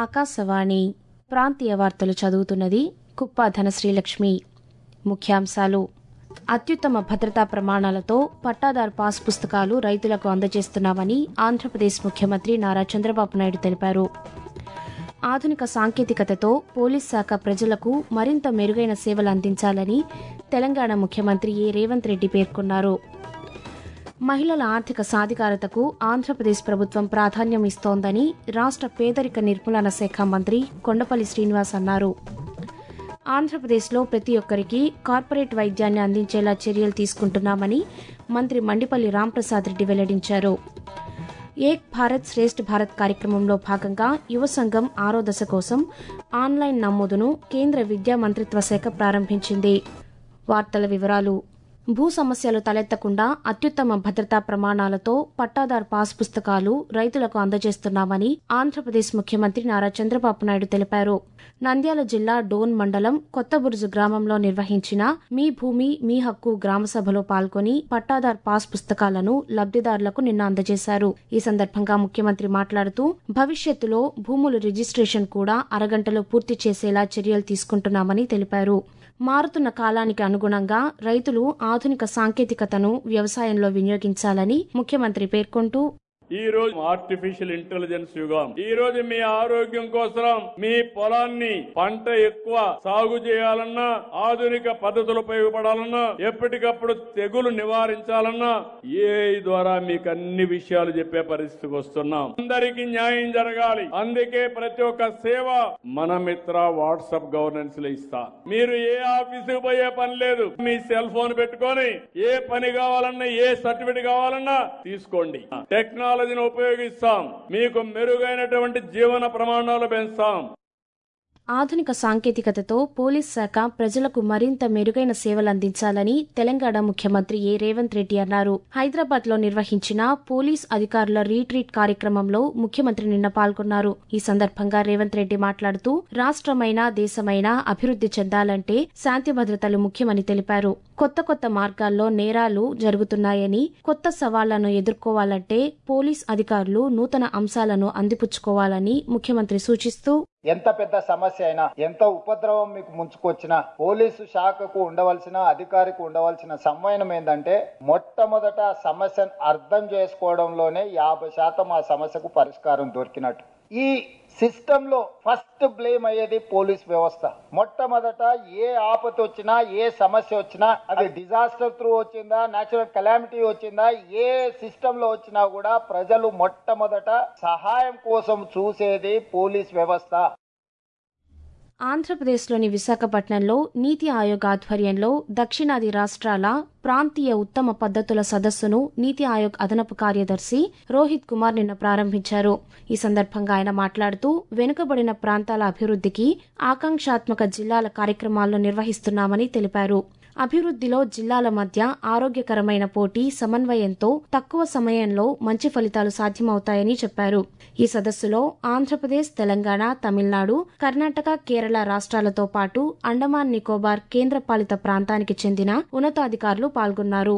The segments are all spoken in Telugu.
ఆకాశవాణి ప్రాంతీయ వార్తలు చదువుతున్నది కుప్ప ధనశ్రీలక్ష్మి ముఖ్యాంశాలు అత్యుత్తమ భద్రతా ప్రమాణాలతో పట్టాదారు పాస్ పుస్తకాలు రైతులకు అందజేస్తున్నామని ఆంధ్రప్రదేశ్ ముఖ్యమంత్రి నారా చంద్రబాబు నాయుడు తెలిపారు ఆధునిక సాంకేతికతతో పోలీస్ శాఖ ప్రజలకు మరింత మెరుగైన సేవలు అందించాలని తెలంగాణ ముఖ్యమంత్రి ఏ రేవంత్ రెడ్డి పేర్కొన్నారు మహిళల ఆర్థిక సాధికారతకు ఆంధ్రప్రదేశ్ ప్రభుత్వం ప్రాధాన్యం ఇస్తోందని రాష్ట్ర పేదరిక నిర్మూలన శాఖ మంత్రి కొండపల్లి శ్రీనివాస్ అన్నారు ఆంధ్రప్రదేశ్లో ప్రతి ఒక్కరికి కార్పొరేట్ వైద్యాన్ని అందించేలా చర్యలు తీసుకుంటున్నామని మంత్రి మండిపల్లి రాంప్రసాద్ రెడ్డి వెల్లడించారు ఏక్ భారత్ శ్రేష్ఠ భారత్ కార్యక్రమంలో భాగంగా యువ సంఘం ఆరో దశ కోసం ఆన్లైన్ నమోదును కేంద్ర విద్యా మంత్రిత్వ శాఖ ప్రారంభించింది వార్తల వివరాలు భూ సమస్యలు తలెత్తకుండా అత్యుత్తమ భద్రతా ప్రమాణాలతో పట్టాదారు పాస్ పుస్తకాలు రైతులకు అందజేస్తున్నామని ఆంధ్రప్రదేశ్ ముఖ్యమంత్రి నారా చంద్రబాబు నాయుడు తెలిపారు నంద్యాల జిల్లా డోన్ మండలం కొత్తబురుజు గ్రామంలో నిర్వహించిన మీ భూమి మీ హక్కు గ్రామ సభలో పాల్గొని పట్టాదార్ పాస్ పుస్తకాలను లబ్దిదారులకు నిన్న అందజేశారు ఈ సందర్భంగా ముఖ్యమంత్రి మాట్లాడుతూ భవిష్యత్తులో భూముల రిజిస్ట్రేషన్ కూడా అరగంటలో పూర్తి చేసేలా చర్యలు తీసుకుంటున్నామని తెలిపారు మారుతున్న కాలానికి అనుగుణంగా రైతులు ఆధునిక సాంకేతికతను వ్యవసాయంలో వినియోగించాలని ముఖ్యమంత్రి పేర్కొంటూ ఈ రోజు ఆర్టిఫిషియల్ ఇంటెలిజెన్స్ యుగం ఈ రోజు మీ ఆరోగ్యం కోసం మీ పొలాన్ని పంట ఎక్కువ సాగు చేయాలన్నా ఆధునిక పద్ధతులు ఉపయోగపడాలన్నా ఎప్పటికప్పుడు తెగులు నివారించాలన్నా ఏఐ ద్వారా మీకు అన్ని విషయాలు చెప్పే పరిస్థితికి వస్తున్నాం అందరికీ న్యాయం జరగాలి అందుకే ప్రతి ఒక్క సేవ మన మిత్ర వాట్సాప్ గవర్నెన్స్ లో ఇస్తా మీరు ఏ ఆఫీసుకు పోయే పని లేదు మీ సెల్ ఫోన్ పెట్టుకొని ఏ పని కావాలన్నా ఏ సర్టిఫికేట్ కావాలన్నా తీసుకోండి టెక్నాలజీని ఉపయోగిస్తాం మీకు మెరుగైనటువంటి జీవన ప్రమాణాలు పెంచుతాం ఆధునిక సాంకేతికతతో పోలీస్ శాఖ ప్రజలకు మరింత మెరుగైన సేవలు అందించాలని తెలంగాణ ముఖ్యమంత్రి ఏ రేవంత్ రెడ్డి అన్నారు హైదరాబాద్ లో నిర్వహించిన పోలీస్ అధికారుల రీట్రీట్ కార్యక్రమంలో ముఖ్యమంత్రి నిన్న పాల్గొన్నారు ఈ సందర్భంగా రేవంత్ రెడ్డి మాట్లాడుతూ రాష్ట్రమైనా దేశమైనా అభివృద్ది చెందాలంటే శాంతి భద్రతలు ముఖ్యమని తెలిపారు కొత్త కొత్త మార్గాల్లో నేరాలు జరుగుతున్నాయని కొత్త సవాళ్లను ఎదుర్కోవాలంటే పోలీస్ అధికారులు నూతన అంశాలను అందిపుచ్చుకోవాలని ముఖ్యమంత్రి సూచిస్తూ ఎంత పెద్ద సమస్య అయినా ఎంత ఉపద్రవం మీకు ముంచుకొచ్చినా పోలీసు శాఖకు ఉండవలసిన అధికారికి ఉండవలసిన సంవయనం ఏంటంటే మొట్టమొదట ఆ సమస్యను అర్థం చేసుకోవడంలోనే యాభై శాతం ఆ సమస్యకు పరిష్కారం దొరికినట్టు ఈ సిస్టమ్ లో ఫస్ట్ బ్లేమ్ అయ్యేది పోలీస్ వ్యవస్థ మొట్టమొదట ఏ ఆపత వచ్చినా ఏ సమస్య వచ్చినా అది డిజాస్టర్ త్రూ వచ్చిందా నేచురల్ కెలామిటీ వచ్చిందా ఏ సిస్టమ్ లో వచ్చినా కూడా ప్రజలు మొట్టమొదట సహాయం కోసం చూసేది పోలీస్ వ్యవస్థ ఆంధ్రప్రదేశ్లోని విశాఖపట్నంలో నీతి ఆయోగ్ ఆధ్వర్యంలో దక్షిణాది రాష్ట్రాల ప్రాంతీయ ఉత్తమ పద్ధతుల సదస్సును నీతి ఆయోగ్ అదనపు కార్యదర్శి రోహిత్ కుమార్ నిన్న ప్రారంభించారు ఈ సందర్భంగా ఆయన మాట్లాడుతూ వెనుకబడిన ప్రాంతాల అభివృద్ధికి ఆకాంక్షాత్మక జిల్లాల కార్యక్రమాలను నిర్వహిస్తున్నామని తెలిపారు అభివృద్ధిలో జిల్లాల మధ్య ఆరోగ్యకరమైన పోటీ సమన్వయంతో తక్కువ సమయంలో మంచి ఫలితాలు సాధ్యమవుతాయని చెప్పారు ఈ సదస్సులో ఆంధ్రప్రదేశ్ తెలంగాణ తమిళనాడు కర్ణాటక కేరళ రాష్ట్రాలతో పాటు అండమాన్ నికోబార్ కేంద్రపాలిత ప్రాంతానికి చెందిన ఉన్నతాధికారులు పాల్గొన్నారు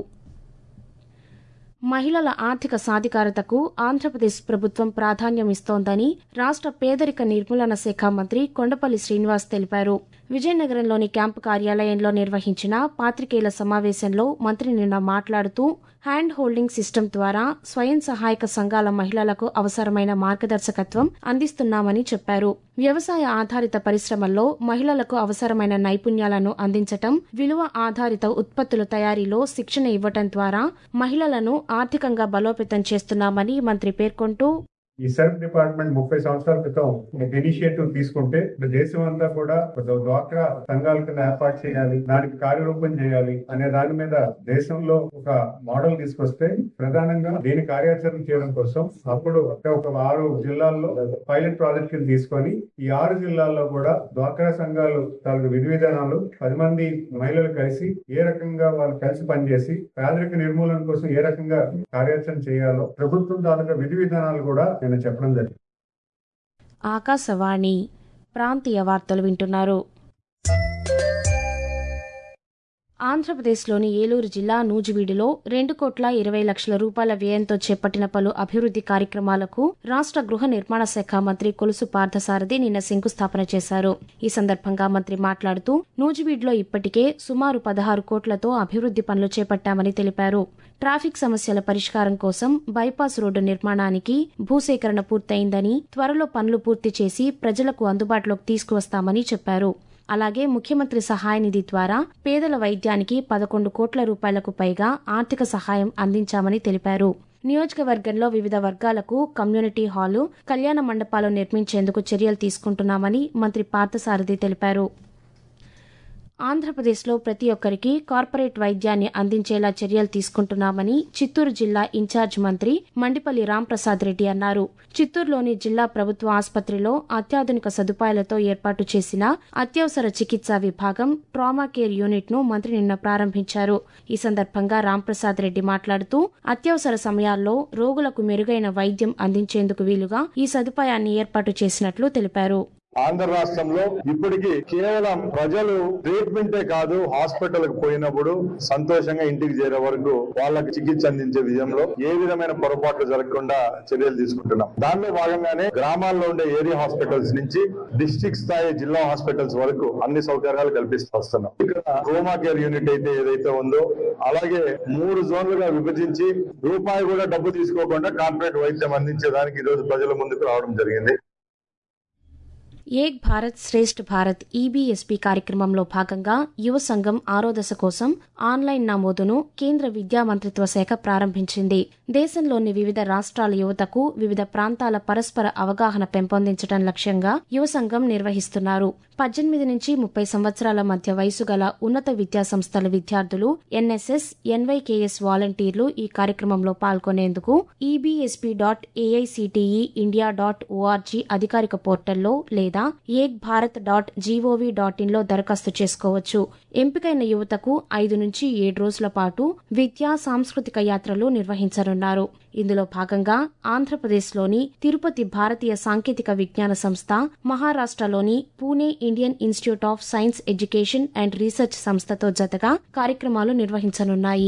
మహిళల ఆర్థిక సాధికారతకు ఆంధ్రప్రదేశ్ ప్రభుత్వం ప్రాధాన్యం ఇస్తోందని రాష్ట్ర పేదరిక నిర్మూలన శాఖ మంత్రి కొండపల్లి శ్రీనివాస్ తెలిపారు విజయనగరంలోని క్యాంపు కార్యాలయంలో నిర్వహించిన పాత్రికేయుల సమావేశంలో మంత్రి నిన్న మాట్లాడుతూ హ్యాండ్ హోల్డింగ్ సిస్టమ్ ద్వారా స్వయం సహాయక సంఘాల మహిళలకు అవసరమైన మార్గదర్శకత్వం అందిస్తున్నామని చెప్పారు వ్యవసాయ ఆధారిత పరిశ్రమల్లో మహిళలకు అవసరమైన నైపుణ్యాలను అందించటం విలువ ఆధారిత ఉత్పత్తుల తయారీలో శిక్షణ ఇవ్వటం ద్వారా మహిళలను ఆర్థికంగా బలోపేతం చేస్తున్నామని మంత్రి పేర్కొంటూ ఈ సెల్ఫ్ డిపార్ట్మెంట్ ముప్పై సంవత్సరాల క్రితం ఒక ఇనిషియేటివ్ తీసుకుంటే దేశం అంతా కూడా డ్వాక్రా సంఘాల కింద ఏర్పాటు చేయాలి దానికి కార్యరూపం చేయాలి అనే దాని మీద దేశంలో ఒక మోడల్ తీసుకొస్తే ప్రధానంగా దీని కార్యాచరణ చేయడం కోసం అప్పుడు ఒక ఆరు జిల్లాల్లో పైలట్ ప్రాజెక్ట్ కింద తీసుకొని ఈ ఆరు జిల్లాల్లో కూడా డ్వాక్రా సంఘాలు తాలూకు విధి విధానాలు పది మంది మహిళలు కలిసి ఏ రకంగా వాళ్ళు కలిసి పనిచేసి పేదరిక నిర్మూలన కోసం ఏ రకంగా కార్యాచరణ చేయాలో ప్రభుత్వం తాలూకా విధి విధానాలు కూడా నేను చెప్పడం జరిగింది ఆకాశవాణి ప్రాంతీయ వార్తలు వింటున్నారు ఆంధ్రప్రదేశ్లోని ఏలూరు జిల్లా నూజివీడులో రెండు కోట్ల ఇరవై లక్షల రూపాయల వ్యయంతో చేపట్టిన పలు అభివృద్ది కార్యక్రమాలకు రాష్ట్ర గృహ నిర్మాణ శాఖ మంత్రి కొలుసు పార్థసారథి నిన్న శంకుస్థాపన చేశారు ఈ సందర్భంగా మంత్రి మాట్లాడుతూ నూజివీడులో ఇప్పటికే సుమారు పదహారు కోట్లతో అభివృద్ది పనులు చేపట్టామని తెలిపారు ట్రాఫిక్ సమస్యల పరిష్కారం కోసం బైపాస్ రోడ్డు నిర్మాణానికి భూసేకరణ పూర్తయిందని త్వరలో పనులు పూర్తి చేసి ప్రజలకు అందుబాటులోకి తీసుకువస్తామని చెప్పారు అలాగే ముఖ్యమంత్రి సహాయ నిధి ద్వారా పేదల వైద్యానికి పదకొండు కోట్ల రూపాయలకు పైగా ఆర్థిక సహాయం అందించామని తెలిపారు నియోజకవర్గంలో వివిధ వర్గాలకు కమ్యూనిటీ హాలు కళ్యాణ మండపాలు నిర్మించేందుకు చర్యలు తీసుకుంటున్నామని మంత్రి పార్థసారథి తెలిపారు ఆంధ్రప్రదేశ్లో ప్రతి ఒక్కరికి కార్పొరేట్ వైద్యాన్ని అందించేలా చర్యలు తీసుకుంటున్నామని చిత్తూరు జిల్లా ఇన్ఛార్జ్ మంత్రి మండిపల్లి రాంప్రసాద్ రెడ్డి అన్నారు చిత్తూరులోని జిల్లా ప్రభుత్వ ఆసుపత్రిలో అత్యాధునిక సదుపాయాలతో ఏర్పాటు చేసిన అత్యవసర చికిత్సా విభాగం ట్రామా కేర్ యూనిట్ ను మంత్రి నిన్న ప్రారంభించారు ఈ సందర్భంగా రాంప్రసాద్ రెడ్డి మాట్లాడుతూ అత్యవసర సమయాల్లో రోగులకు మెరుగైన వైద్యం అందించేందుకు వీలుగా ఈ సదుపాయాన్ని ఏర్పాటు చేసినట్లు తెలిపారు ఆంధ్ర రాష్ట్రంలో ఇప్పటికి కేవలం ప్రజలు ట్రీట్మెంటే కాదు హాస్పిటల్ కు పోయినప్పుడు సంతోషంగా ఇంటికి చేరే వరకు వాళ్ళకి చికిత్స అందించే విషయంలో ఏ విధమైన పొరపాట్లు జరగకుండా చర్యలు తీసుకుంటున్నాం దానిలో భాగంగానే గ్రామాల్లో ఉండే ఏరియా హాస్పిటల్స్ నుంచి డిస్ట్రిక్ట్ స్థాయి జిల్లా హాస్పిటల్స్ వరకు అన్ని సౌకర్యాలు కల్పిస్తూ వస్తున్నాం ఇక్కడ రోమా కేర్ యూనిట్ అయితే ఏదైతే ఉందో అలాగే మూడు జోన్లుగా విభజించి రూపాయి కూడా డబ్బు తీసుకోకుండా కార్పొరేట్ వైద్యం అందించేదానికి ఈ రోజు ప్రజల ముందుకు రావడం జరిగింది ఏక్ భారత్ శ్రేష్ఠ భారత్ ఈబీఎస్పీ కార్యక్రమంలో భాగంగా యువ సంఘం ఆరో దశ కోసం ఆన్లైన్ నమోదును కేంద్ర విద్యా మంత్రిత్వ శాఖ ప్రారంభించింది దేశంలోని వివిధ రాష్ట్రాల యువతకు వివిధ ప్రాంతాల పరస్పర అవగాహన పెంపొందించడం లక్ష్యంగా యువ సంఘం నిర్వహిస్తున్నారు పద్దెనిమిది నుంచి ముప్పై సంవత్సరాల మధ్య వయసు గల ఉన్నత విద్యా సంస్థల విద్యార్థులు ఎన్ఎస్ఎస్ ఎన్వైకేఎస్ వాలంటీర్లు ఈ కార్యక్రమంలో పాల్గొనేందుకు EBSB dot AICTE India dot org అధికారిక పోర్టల్లో లేదా Ek Bharat dot gov dot ఇన్లో దరఖాస్తు చేసుకోవచ్చు ఎంపికైన యువతకు ఐదు నుంచి ఏడు రోజుల పాటు విద్యా సాంస్కృతిక యాత్రలు నిర్వహించనున్నారు ఇందులో భాగంగా ఆంధ్రప్రదేశ్లోని తిరుపతి భారతీయ సాంకేతిక విజ్ఞాన సంస్థ మహారాష్ట్రలోని Pune Indian institute of science education and research సంస్థతో జతగా కార్యక్రమాలు నిర్వహించనున్నాయి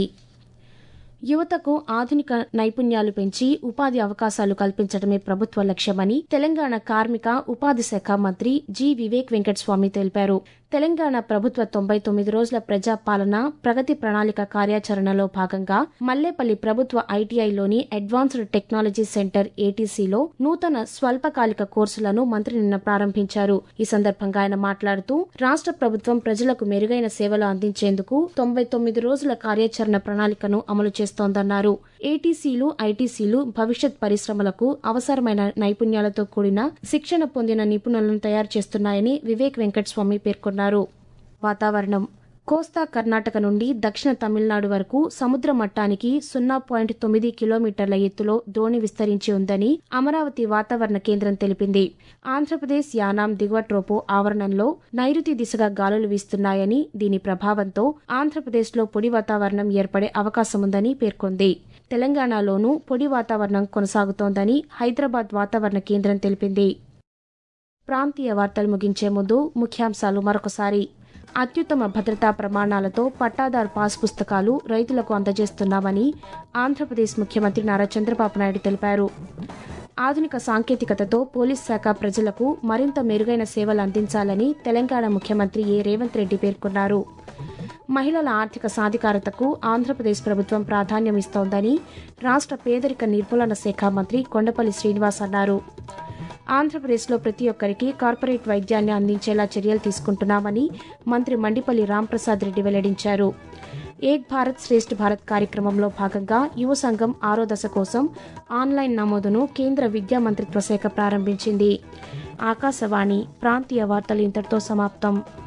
యువతకు ఆధునిక నైపుణ్యాలు పెంచి ఉపాధి అవకాశాలు కల్పించడమే ప్రభుత్వ లక్ష్యమని తెలంగాణ కార్మిక ఉపాధి శాఖ మంత్రి జి వివేక్ వెంకటస్వామి తెలిపారు తెలంగాణ ప్రభుత్వ తొంభై తొమ్మిది రోజుల ప్రజా పాలన ప్రగతి ప్రణాళిక కార్యాచరణలో భాగంగా మల్లేపల్లి ప్రభుత్వ ఐటీఐలోని అడ్వాన్స్డ్ టెక్నాలజీ సెంటర్ ఏటీసీలో నూతన స్వల్పకాలిక కోర్సులను మంత్రి నిన్న ప్రారంభించారు ఈ సందర్భంగా ఆయన మాట్లాడుతూ రాష్ట్ర ప్రభుత్వం ప్రజలకు మెరుగైన సేవలు అందించేందుకు తొంభై తొమ్మిది రోజుల కార్యాచరణ ప్రణాళికను అమలు చేస్తోందన్నారు ఏటీసీలు ఐటీసీలు భవిష్యత్ పరిశ్రమలకు అవసరమైన నైపుణ్యాలతో కూడిన శిక్షణ పొందిన నిపుణులను తయారు చేస్తున్నాయని వివేక్ వెంకటస్వామి పేర్కొన్నారు వాతావరణం కోస్తా కర్ణాటక నుండి దక్షిణ తమిళనాడు వరకు సముద్ర మట్టానికి సున్నా పాయింట్ తొమ్మిది కిలోమీటర్ల ఎత్తులో ద్రోణి విస్తరించి ఉందని అమరావతి వాతావరణ కేంద్రం తెలిపింది ఆంధ్రప్రదేశ్ యానాం దిగువ ట్రోపో ఆవరణంలో నైరుతి దిశగా గాలులు వీస్తున్నాయని దీని ప్రభావంతో ఆంధ్రప్రదేశ్లో పొడి వాతావరణం ఏర్పడే అవకాశముందని పేర్కొంది తెలంగాణలోనూ పొడి వాతావరణం కొనసాగుతోందని హైదరాబాద్ వాతావరణ కేంద్రం తెలిపింది ప్రాంతీయ వార్తలు ముగించే ముందు ముఖ్యాంశాలు మరొకసారి అత్యుత్తమ భద్రతా ప్రమాణాలతో పట్టాదారు పాస్ పుస్తకాలు రైతులకు అందజేస్తున్నామని ఆంధ్రప్రదేశ్ ముఖ్యమంత్రి నారా చంద్రబాబు నాయుడు తెలిపారు ఆధునిక సాంకేతికతతో పోలీస్ శాఖ ప్రజలకు మరింత మెరుగైన సేవలు అందించాలని తెలంగాణ ముఖ్యమంత్రి ఏ రేవంత్ రెడ్డి పేర్కొన్నారు మహిళల ఆర్థిక సాధికారతకు ఆంధ్రప్రదేశ్ ప్రభుత్వం ప్రాధాన్యమిస్తోందని రాష్ట్ర పేదరిక నిర్మూలన శాఖ మంత్రి కొండపల్లి శ్రీనివాస్ అన్నారు ఆంధ్రప్రదేశ్లో ప్రతి ఒక్కరికి కార్పొరేట్ వైద్యాన్ని అందించేలా చర్యలు తీసుకుంటున్నామని మంత్రి మండిపల్లి రాంప్రసాద్ రెడ్డి వెల్లడించారు ఏక్ భారత్ శ్రేష్ఠ భారత్ కార్యక్రమంలో భాగంగా యువ సంఘం ఆరో దశ కోసం ఆన్లైన్ నమోదును కేంద్ర విద్యా మంత్రిత్వ శాఖ ప్రారంభించింది ఆకాశవాణి ప్రాంతీయ వార్తలు ఇంతటితో సమాప్తం